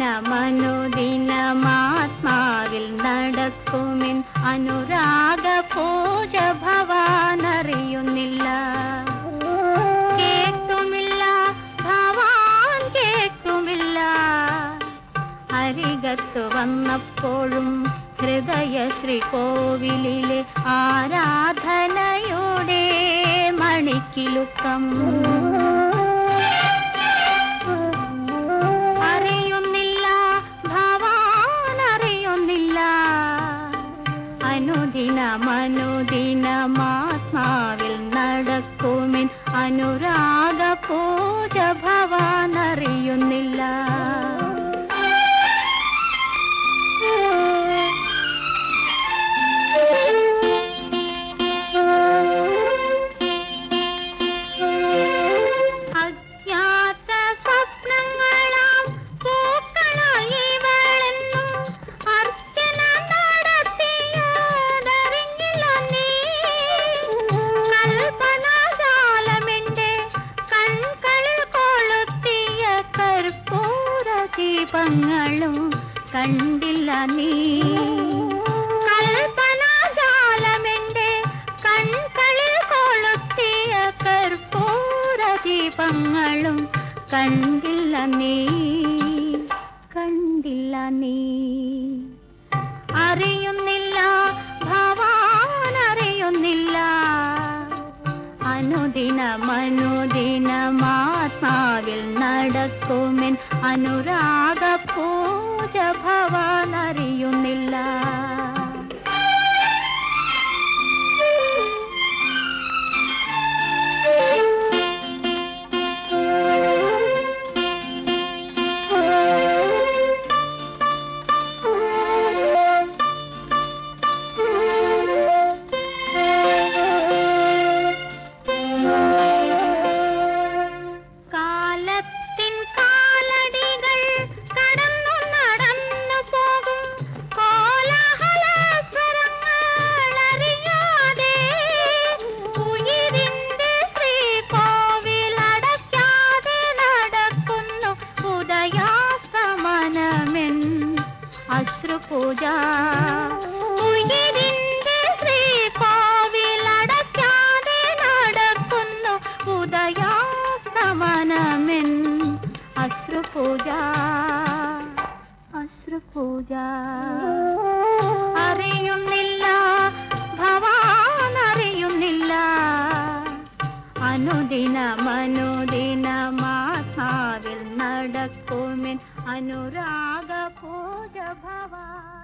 അനുദിനമനുദിനമാത്മാവിൽ നടക്കുമിൻ അനുരാഗ പൂജ ഭവാനറിയുന്നില്ല കേട്ടുമില്ല ഭവാൻ കേട്ടുമില്ല അരികത്തു വന്നപ്പോഴും ഹൃദയ ശ്രീകോവിലിലെ ആരാധനയുടെ മണിക്കിലുക്കം അറിയുന്നില്ല ഭവാൻ അറിയുന്നില്ല അനുദിനമനുദിനമാത്മാവിൽ നടക്കുമിൻ അനുരാഗ പൂജ ഭവാൻ അറിയുന്നില്ല അജ്ഞാത സ്വപ്നങ്ങളാം പൂക്കളായി ഇവളെന്നും അർച്ചന നടത്തിയതറിഞ്ഞില്ല നീ കൽപ്പനാജാലമെന്റെ കൺകളിൽ കൊളുത്തിയ കർപ്പൂര ദീപങ്ങളും കണ്ടില്ല നീ കൽപ്പനാജാലമെന്റെ കൺകളിൽ കൊളുത്തിയ കർപ്പൂര ദീപങ്ങളും കണ്ടില്ല നീ കണ്ടില്ല നീ അറിയുന്നില്ല ഭവാൻ അറിയുന്നില്ല അനുദിനമനുദിനമാത്മാവിൽ നടക്കുമിൻ അനുരാഗ പൂജ ഭവാൻ അറിയുന്നില്ല കാലത്തിൻ കാലടികൾ കടന്നു നടന്നു പോകും കോലാഹല സ്വരങ്ങൾ അറിയാതെ ഉയിരിന്റെ ശ്രീകോവിൽ അടയ്ക്കാതെ നടക്കുന്നു ഉദയാസ്തമനമെൻ അശ്രുപൂജ ഉയിരിന്റെ ശ്രീകോവിൽ അടയ്ക്കാതെ നടക്കുന്നു ഉദയാസ്തമനമെൻ അശ്രുപൂജ അശ്രുപൂജ അറിയുന്നില്ല ഭവാൻ അറിയുന്നില്ല അനുദിനമനുദിനമാത്മാവിൽ നടക്കുമിൻ അനുരാഗ പൂജ ഭവാൻ